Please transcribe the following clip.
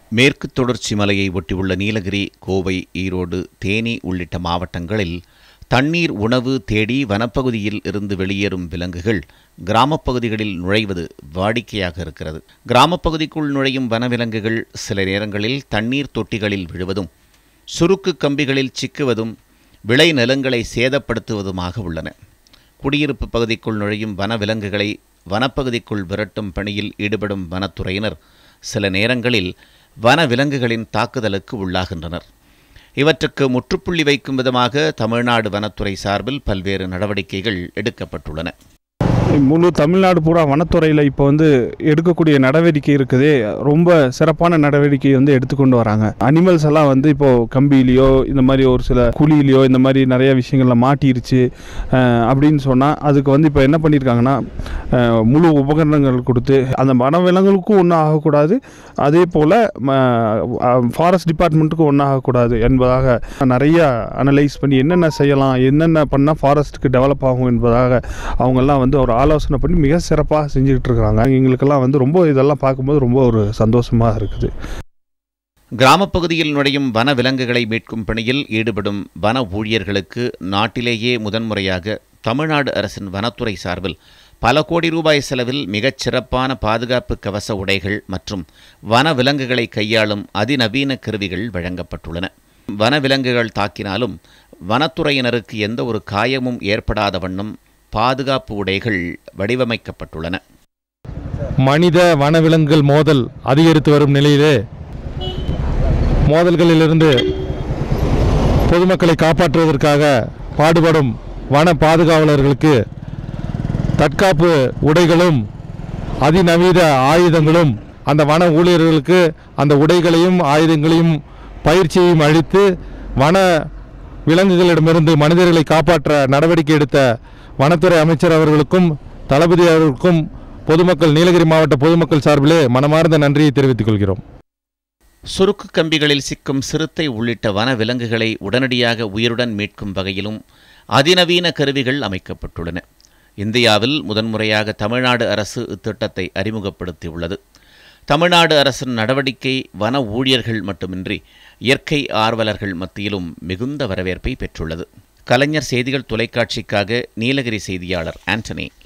மேற்கு தொடர்ச்சி மலையை ஒட்டியுள்ள நீலகிரி கோவை ஈரோடு தேனி உள்ளிட்ட மாவட்டங்களில் தண்ணீர் உணவு தேடி வனப்பகுதியில் இருந்து வெளியேறும் விலங்குகள் கிராமப்பகுதிகளில் நுழைவது வாடிக்கையாக இருக்கிறது கிராமப்பகுதிக்குள் நுழையும் வனவிலங்குகள் சில நேரங்களில் தண்ணீர் தொட்டிகளில் விழுவதும் சுருக்கு கம்பிகளில் சிக்குவதும் விளை நிலங்களை சேதப்படுத்துவதுமாக உள்ளன குடியிருப்பு பகுதிக்குள் நுழையும் வனவிலங்குகளை வனப்பகுதிக்குள் விரட்டும் பணியில் ஈடுபடும் வனத்துறையினர் சில நேரங்களில் வனவிலங்குகளின் தாக்குதலுக்கு உள்ளாகின்றனர் இவற்றுக்கு முற்றுப்புள்ளி வைக்கும் விதமாக தமிழ்நாடு வனத்துறை சார்பில் பல்வேறு நடவடிக்கைகள் எடுக்கப்பட்டுள்ளன முழு தமிழ்நாடு பூரா வனத்துறையில் இப்போ வந்து எடுக்கக்கூடிய நடவடிக்கை இருக்குதே ரொம்ப சிறப்பான நடவடிக்கை வந்து எடுத்துக்கொண்டு வராங்க அனிமல்ஸ் எல்லாம் வந்து இப்போது கம்பியிலையோ இந்த மாதிரி ஒரு சில குழியிலையோ இந்த மாதிரி நிறைய விஷயங்களில் மாட்டிருச்சு அஹ், அப்படின்னு சொன்னால் அதுக்கு வந்து இப்போ என்ன பண்ணியிருக்காங்கன்னா அஹ், முழு உபகரணங்கள் கொடுத்து அந்த வனவிலங்குகளுக்கும் ஒன்றும் ஆகக்கூடாது அதே போல் ஃபாரஸ்ட் டிபார்ட்மெண்ட்டுக்கும் ஒன்றும் ஆகக்கூடாது என்பதாக நிறைய அனலைஸ் பண்ணி என்னென்ன செய்யலாம் என்னென்ன பண்ணால் ஃபாரஸ்ட்டுக்கு டெவலப் ஆகும் என்பதாக அவங்கெல்லாம் வந்து ஒரு ஆலோசனை பண்ணி மிக சிறப்பாக செஞ்சுக்கிட்டு இருக்காங்க எங்களுக்கெல்லாம் வந்து ரொம்ப இதெல்லாம் பார்க்கும்போது ரொம்ப ஒரு சந்தோஷமாக இருக்குது கிராமப்பகுதியில் நுழையும் வன விலங்குகளை மீட்கும் பணியில் ஈடுபடும் வன ஊழியர்களுக்கு நாட்டிலேயே முதன்முறையாக தமிழ்நாடு அரசின் வனத்துறை சார்பில் பல கோடி ரூபாய் செலவில் மிகச் சிறப்பான பாதுகாப்பு கவச உடைகள் மற்றும் வன விலங்குகளை கையாளும் அதிநவீன கருவிகள் வழங்கப்பட்டுள்ளன வனவிலங்குகள் தாக்கினாலும் வனத்துறையினருக்கு எந்த ஒரு காயமும் ஏற்படாத வண்ணம் பாதுகாப்பு உடைகள் வடிவமைக்கப்பட்டுள்ளன மனித வனவிலங்குகள் மோதல் அதிகரித்து வரும் நிலையிலே மோதல்களிலிருந்து பொதுமக்களை காப்பாற்றுவதற்காக பாடுபடும் வன பாதுகாவலர்களுக்கு தற்காப்பு உடைகளும் அதிநவீன ஆயுதங்களும் அந்த வன ஊழியர்களுக்கு அந்த உடைகளையும் ஆயுதங்களையும் பயிற்சியையும் அளித்து வன விலங்குகளிடமிருந்து மனிதர்களை காப்பாற்ற நடவடிக்கை எடுத்த வனத்துறை அமைச்சர் அவர்களுக்கும் தளபதி அவர்களுக்கும் பொதுமக்கள் நீலகிரி மாவட்ட பொதுமக்கள் சார்பிலே மனமார்ந்த நன்றியை தெரிவித்துக் கொள்கிறோம் சுருக்கு கம்பிகளில் சிக்கும் சிறுத்தை உள்ளிட்ட வன விலங்குகளை உடனடியாக உயிருடன் மீட்கும் வகையிலும் அதிநவீன கருவிகள் அமைக்கப்பட்டுள்ளன இந்தியாவில் முதன்முறையாக தமிழ்நாடு அரசு இத்திட்டத்தை அறிமுகப்படுத்தியுள்ளது தமிழ்நாடு அரசின் நடவடிக்கை வன ஊழியர்கள் மட்டுமின்றி இயற்கை ஆர்வலர்கள் மத்தியிலும் மிகுந்த வரவேற்பை பெற்றுள்ளது கலைஞர் செய்திகள் தொலைக்காட்சிக்காக நீலகிரி செய்தியாளர் ஆண்டனி